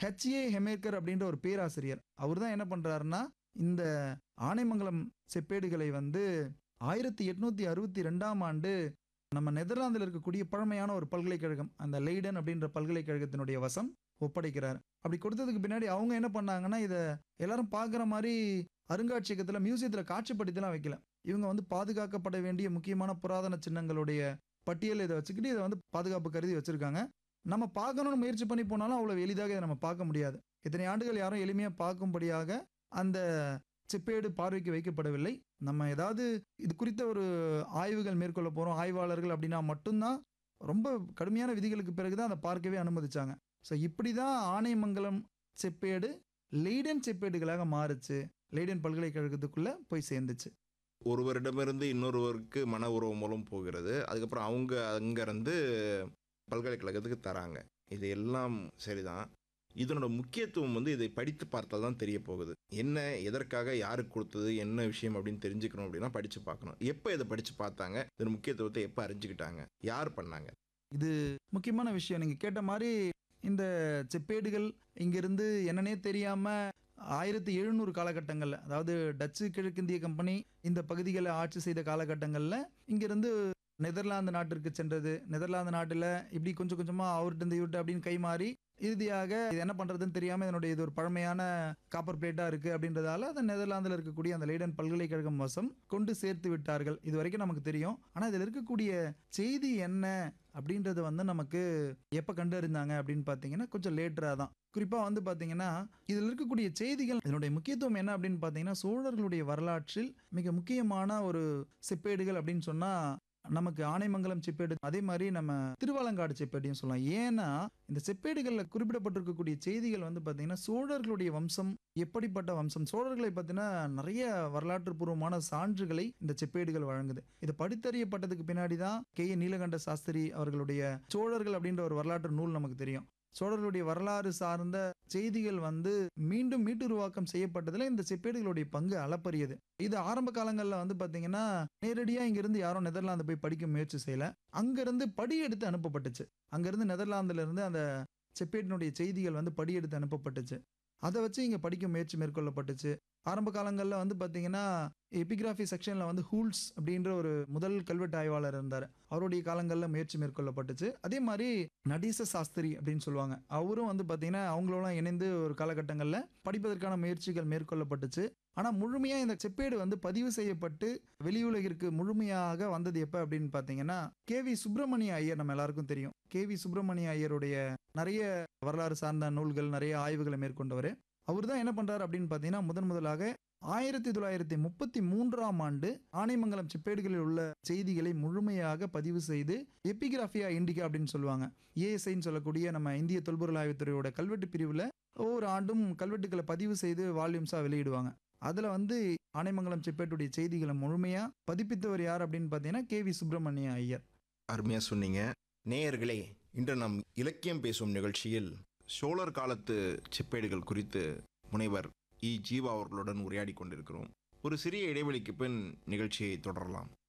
HA ஹெமேக்கர் அப்படின்ற ஒரு பேராசிரியர் அவர் தான் என்ன பண்றாருன்னா இந்த ஆனைமங்கலம் செப்பேடுகளை வந்து ஆயிரத்தி எட்நூத்தி அறுபத்தி ரெண்டாம் ஆண்டு நம்ம நெதர்லாந்தில் இருக்கக்கூடிய பழமையான ஒரு பல்கலைக்கழகம் அந்த லெய்டன் அப்படின்ற பல்கலைக்கழகத்தினுடைய வசம் ஒப்படைக்கிறார் அப்படி கொடுத்ததுக்கு பின்னாடி அவங்க என்ன பண்ணாங்கன்னா இதை எல்லாரும் பார்க்குற மாதிரி அருங்காட்சியகத்தில் மியூசியத்தில் காட்சிப்படுத்திலாம் வைக்கல இவங்க வந்து பாதுகாக்கப்பட வேண்டிய முக்கியமான புராதன சின்னங்களுடைய பட்டியல் இதை வச்சுக்கிட்டு இதை வந்து பாதுகாப்பு கருதி வச்சிருக்காங்க நம்ம பார்க்கணும்னு முயற்சி பண்ணி போனாலும் அவ்வளோ எளிதாக இதை நம்ம பார்க்க முடியாது இத்தனை ஆண்டுகள் யாரும் எளிமையாக பார்க்கும்படியாக அந்த செப்பேடு பார்வைக்கு வைக்கப்படவில்லை நம்ம ஏதாவது இது குறித்த ஒரு ஆய்வுகள் மேற்கொள்ள போகிறோம் ஆய்வாளர்கள் அப்படின்னா மட்டும்தான் ரொம்ப கடுமையான விதிகளுக்கு பிறகு தான் அதை பார்க்கவே அனுமதிச்சாங்க ஸோ இப்படி தான் ஆனைமங்கலம் செப்பேடு லெய்டன் செப்பேடுகளாக மாறுச்சு லெய்டன் பல்கலைக்கழகத்துக்குள்ளே போய் சேர்ந்துச்சு ஒருவரிடமிருந்து இன்னொருவருக்கு மன உறவு மூலம் போகிறது அதுக்கப்புறம் அவங்க அங்கேருந்து பல்கலைக்கழகத்துக்கு தராங்க இது எல்லாம் சரிதான் இதனோட முக்கியத்துவம் வந்து இதை படித்து பார்த்தால் தான் தெரிய போகுது என்ன எதற்காக யாருக்கு கொடுத்தது என்ன விஷயம் அப்படின்னு தெரிஞ்சுக்கணும் அப்படின்னா படித்து பார்க்கணும் எப்போ இதை படித்து பார்த்தாங்க இதன் முக்கியத்துவத்தை எப்போ அறிஞ்சுக்கிட்டாங்க யார் பண்ணாங்க முக்கியமான விஷயம் நீங்கள் கேட்ட மாதிரி இந்த செப்பேடுகள் இங்கிருந்து என்னன்னே தெரியாமல் ஆயிரத்தி எழுநூறு காலகட்டங்களில் அதாவது டச்சு கிழக்கிந்திய கம்பெனி இந்த பகுதிகளை ஆட்சி செய்த காலகட்டங்களில் இங்கிருந்து நெதர்லாந்து நாட்டிற்கு சென்றது நெதர்லாந்து நாட்டில் இப்படி கொஞ்சம் கொஞ்சமாக அவர்கிட்ட இவர்கிட்ட அப்படின்னு கை மாறி இறுதியாக இது என்ன பண்ணுறதுன்னு தெரியாமல் இதனுடைய இது ஒரு பழமையான காப்பர் பிளேட்டாக இருக்குது அப்படின்றதால அதை நெதர்லாந்தில் இருக்கக்கூடிய அந்த லெய்டன் பல்கலைக்கழகம் வசம் கொண்டு சேர்த்து விட்டார்கள் இது வரைக்கும் நமக்கு தெரியும் ஆனால் இதில் இருக்கக்கூடிய செய்தி என்ன அப்படின்றது வந்து நமக்கு எப்போ கண்டறிந்தாங்க அப்படின்னு பார்த்தீங்கன்னா கொஞ்சம் லேட்டராக தான் குறிப்பாக வந்து பார்த்தீங்கன்னா இதில் இருக்கக்கூடிய செய்திகள் இதனுடைய முக்கியத்துவம் என்ன அப்படின்னு பார்த்தீங்கன்னா சோழர்களுடைய வரலாற்றில் மிக முக்கியமான ஒரு செப்பேடுகள் அப்படின்னு சொன்னால் நமக்கு ஆனைமங்கலம் செப்பேடு அதே மாதிரி நம்ம திருவாலங்காடு செப்பேடையும் சொல்லலாம் ஏன்னா இந்த செப்பேடுகளில் குறிப்பிடப்பட்டிருக்கக்கூடிய செய்திகள் வந்து பார்த்தீங்கன்னா சோழர்களுடைய வம்சம் எப்படிப்பட்ட வம்சம் சோழர்களை பற்றின நிறைய வரலாற்று பூர்வமான சான்றுகளை இந்த செப்பேடுகள் வழங்குது இது படித்தறியப்பட்டதுக்கு பின்னாடி தான் கே ஏ நீலகண்ட சாஸ்திரி அவர்களுடைய சோழர்கள் அப்படின்ற ஒரு வரலாற்று நூல் நமக்கு தெரியும் சோழர்களுடைய வரலாறு சார்ந்த செய்திகள் வந்து மீண்டும் மீட்டுருவாக்கம் செய்யப்பட்டதில் இந்த செப்பேடுகளுடைய பங்கு அளப்பரியது இது ஆரம்ப காலங்களில் வந்து பார்த்தீங்கன்னா நேரடியாக இங்கிருந்து யாரும் நெதர்லாந்து போய் படிக்க முயற்சி செய்யல அங்கிருந்து படி எடுத்து அனுப்பப்பட்டுச்சு அங்கிருந்து நெதர்லாந்துல இருந்து அந்த செப்பேட்டினுடைய செய்திகள் வந்து படி எடுத்து அனுப்பப்பட்டுச்சு அதை வச்சு இங்கே படிக்க முயற்சி மேற்கொள்ளப்பட்டுச்சு ஆரம்ப காலங்களில் வந்து பார்த்தீங்கன்னா எபிகிராஃபி செக்ஷனில் வந்து ஹூல்ஸ் அப்படின்ற ஒரு முதல் கல்வெட்டு ஆய்வாளர் இருந்தார் அவருடைய காலங்களில் முயற்சி மேற்கொள்ளப்பட்டுச்சு அதே மாதிரி நடீச சாஸ்திரி அப்படின்னு சொல்லுவாங்க அவரும் வந்து பார்த்தீங்கன்னா அவங்களோட இணைந்து ஒரு காலகட்டங்களில் படிப்பதற்கான முயற்சிகள் மேற்கொள்ளப்பட்டுச்சு ஆனால் முழுமையாக இந்த செப்பேடு வந்து பதிவு செய்யப்பட்டு வெளியுலகிற்கு முழுமையாக வந்தது எப்போ அப்படின்னு பார்த்தீங்கன்னா கே வி சுப்பிரமணிய ஐயர் நம்ம எல்லாருக்கும் தெரியும் கே வி சுப்பிரமணிய ஐயருடைய நிறைய வரலாறு சார்ந்த நூல்கள் நிறைய ஆய்வுகளை மேற்கொண்டவர் அவர் தான் என்ன பண்றாரு அப்படின்னு பார்த்தீங்கன்னா முதன் முதலாக ஆயிரத்தி தொள்ளாயிரத்தி முப்பத்தி மூன்றாம் ஆண்டு ஆனைமங்கலம் செப்பேடுகளில் உள்ள செய்திகளை முழுமையாக பதிவு செய்து எபிகிராஃபியா இண்டிகா அப்படின்னு சொல்லுவாங்க ஏஎஸ்ஐன்னு சொல்லக்கூடிய நம்ம இந்திய தொல்பொருள் ஆய்வுத்துறையோட கல்வெட்டு பிரிவில் ஒவ்வொரு ஆண்டும் கல்வெட்டுகளை பதிவு செய்து வால்யூம்ஸாக வெளியிடுவாங்க அதில் வந்து ஆனைமங்கலம் செப்பேட்டுடைய செய்திகளை முழுமையாக பதிப்பித்தவர் யார் அப்படின்னு பார்த்தீங்கன்னா கே வி சுப்பிரமணிய ஐயர் அருமையாக சொன்னீங்க நேயர்களே இன்று நாம் இலக்கியம் பேசும் நிகழ்ச்சியில் சோழர் காலத்து செப்பேடுகள் குறித்து முனைவர் இ ஜீவா அவர்களுடன் உரையாடி கொண்டிருக்கிறோம் ஒரு சிறிய இடைவெளிக்கு பின் நிகழ்ச்சியை தொடரலாம்